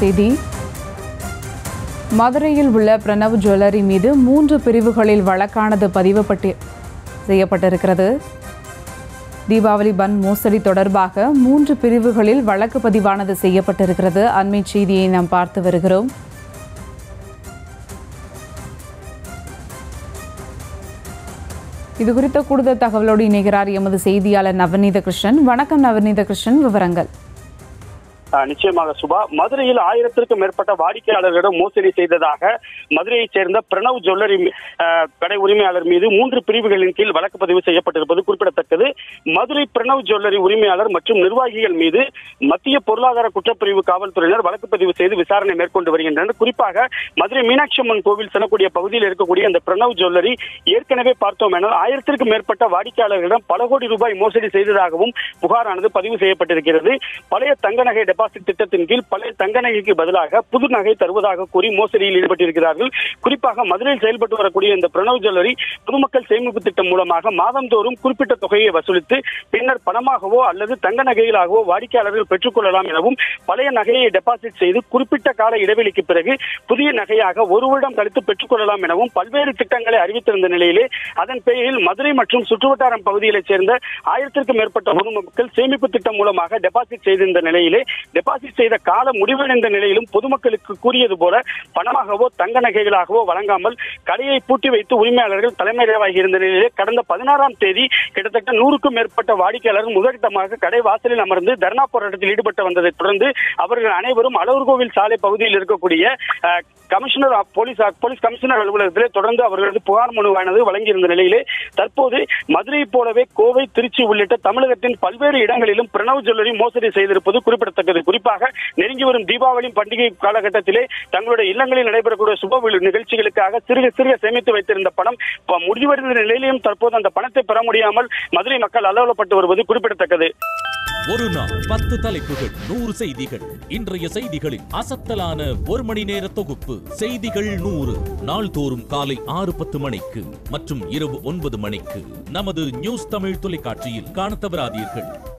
செய்தி மதுரையில் உள்ள பிரணவ் ஜுவல்லரி மீது மூன்று பிரிவுகளில் வழக்கானது பதிவுபட்டு செய்யப்பட்டிருக்கிறது தீபாவளி பன் மோசடி தொடர்பாக மூன்று பிரிவுகளில் வழக்கு பதிவானது செய்யப்பட்டிருக்கிறது அண்மை செய்தியை நாம் பார்த்து வருகிறோம் இது குறித்த கூடுதல் தகவலோடு இணைகிறார் எமது செய்தியாளர் நவநீத கிருஷ்ணன் வணக்கம் நவநீத கிருஷ்ணன் விவரங்கள் ஆஹ் நிச்சயமாக சுபா மதுரையில் ஆயிரத்திற்கும் மேற்பட்ட வாடிக்கையாளர்களிடம் மோசடி செய்ததாக மதுரையைச் சேர்ந்த பிரணவ் ஜுவல்லரி ஆஹ், கடை உரிமையாளர் மீது மூன்று பிரிவுகளின் கீழ் வழக்கு பதிவு செய்யப்பட்டிருப்பது குறிப்பிடத்தக்கது மதுரை பிரணவ் ஜுவல்லரி உரிமையாளர் மற்றும் நிர்வாகிகள் மீது மத்திய பொருளாதார குற்றப்பிரிவு காவல்துறையினர் வழக்கு பதிவு செய்து விசாரணை மேற்கொண்டு வருகின்றனர் குறிப்பாக மதுரை மீனாட்சி அம்மன் கோவில் செல்லக்கூடிய பகுதியில் இருக்கக்கூடிய அந்த பிரணவ் ஜுவல்லரி ஏற்கனவே பார்த்தோம் என ஆயிரத்திற்கும் மேற்பட்ட வாடிக்கையாளர்களிடம் பல கோடி ரூபாய் மோசடி செய்ததாகவும் புகாரானது பதிவு செய்யப்பட்டிருக்கிறது பழைய தங்க நகை டெபாசிட் திட்டத்தின் கீழ் பழைய தங்க நகைக்கு பதிலாக புது நகை தருவதாக கூறி மோசடியில் ஈடுபட்டிருக்கிறார்கள் குறிப்பாக மதுரையில் செயல்பட்டு வரக்கூடிய இந்த பிரணவ் ஜுவல்லரி பொதுமக்கள் சேமிப்பு திட்டம் மூலமாக மாதந்தோறும் குறிப்பிட்ட தொகையை வசூலித்து பின்னர் பணமாகவோ அல்லது தங்க நகைகளாகவோ வாடிக்கையாளர்கள் பெற்றுக்கொள்ளலாம் எனவும் பழைய நகையை டெபாசிட் செய்து குறிப்பிட்ட கால இடைவெளிக்கு பிறகு புதிய நகையாக ஒரு வருடம் கழித்து பெற்றுக்கொள்ளலாம் எனவும் பல்வேறு திட்டங்களை அறிவித்திருந்த நிலையிலே அதன் பெயரில் மதுரை மற்றும் சுற்றுவட்டாரம் பகுதிகளைச் சேர்ந்த ஆயிரத்திற்கும் மேற்பட்ட பொதுமக்கள் சேமிப்பு திட்டம் மூலமாக டெபாசிட் செய்திருந்த நிலையிலே டெபாசிட் செய்த காலம் முடிவடைந்த நிலையிலும் பொதுமக்களுக்கு கூறியது போல பணமாகவோ தங்க நகைகளாகவோ வழங்காமல் கடையை பூட்டி வைத்து உரிமையாளர்கள் தலைமையிடவாகி இருந்த நிலையிலே கடந்த பதினாறாம் தேதி கிட்டத்தட்ட நூறுக்கும் மேற்பட்ட வாடிக்கையாளர்கள் முதற்கட்டமாக கடை வாசலில் அமர்ந்து தர்ணா போராட்டத்தில் ஈடுபட்டு வந்ததைத் தொடர்ந்து அவர்கள் அனைவரும் அழகர்கோவில் சாலை பகுதியில் இருக்கக்கூடிய ah, commissioner of police police commissioner அலுவலகத்திலே தொடர்ந்து அவர்களது புகார் மனுவானது வழங்கியிருந்த நிலையிலே தற்போது மதுரை போலவே கோவை திருச்சி உள்ளிட்ட தமிழகத்தின் பல்வேறு இடங்களிலும் பிரணவ் ஜுவல்லரி மோசடி செய்திருப்பது குறிப்பிடத்தக்கது குறிப்பாக நெருங்கி வரும் தீபாவளி பண்டிகை காலகட்டத்திலே தங்களுடைய இல்லங்களில் நடைபெறக்கூடிய சுப வி- நிகழ்ச்சிகளுக்காக சிறுக சிறுக சேமித்து வைத்திருந்த பணம் ப- முடிவடைந்த நிலையிலும் தற்போது அந்த பணத்தை பெற முடியாமல் மதுரை மக்கள் அலுவலப்பட்டு வருவது குறிப்பிடத்தக்கது ஒரு நாள் பத்து தலைப்புகள் நூறு செய்திகள் இன்றைய செய்திகளின் அசத்தலான ஒரு மணி நேர தொகுப்பு செய்திகள் நூறு நாள்தோறும் காலை ஆறு பத்து மணிக்கு மற்றும் இரவு ஒன்பது மணிக்கு நமது நியூஸ் தமிழ் தொலைக்காட்சியில் காணத் தவறாதீர்கள்